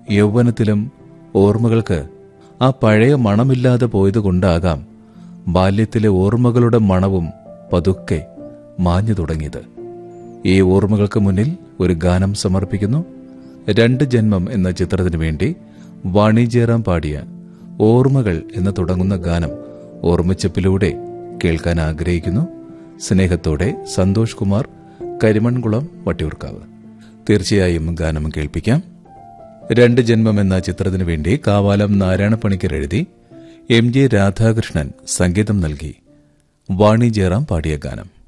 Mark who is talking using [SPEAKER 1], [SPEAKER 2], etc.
[SPEAKER 1] യൗവനത്തിലും ഓർമ്മകൾക്ക് ആ പഴയ മണമില്ലാതെ പോയതുകൊണ്ടാകാം ബാല്യത്തിലെ ഓർമ്മകളുടെ മണവും പതുക്കെ മാഞ്ഞു തുടങ്ങിയത് ഈ ഓർമ്മകൾക്ക് മുന്നിൽ ഒരു ഗാനം സമർപ്പിക്കുന്നു രണ്ട് ജന്മം എന്ന ചിത്രത്തിനു വേണ്ടി വാണി ജയറാം പാടിയ ഓർമ്മകൾ എന്ന് തുടങ്ങുന്ന ഗാനം ഓർമ്മച്ചപ്പിലൂടെ കേൾക്കാൻ ആഗ്രഹിക്കുന്നു സ്നേഹത്തോടെ സന്തോഷ് കുമാർ കരിമൺകുളം വട്ടിയൂർക്കാവ് തീർച്ചയായും ഗാനം കേൾപ്പിക്കാം രണ്ട് ജന്മം എന്ന ചിത്രത്തിനു വേണ്ടി കാവാലം നാരായണപ്പണിക്കർ എഴുതി എം ജെ രാധാകൃഷ്ണൻ സംഗീതം നൽകി വാണി ജയറാം പാടിയ ഗാനം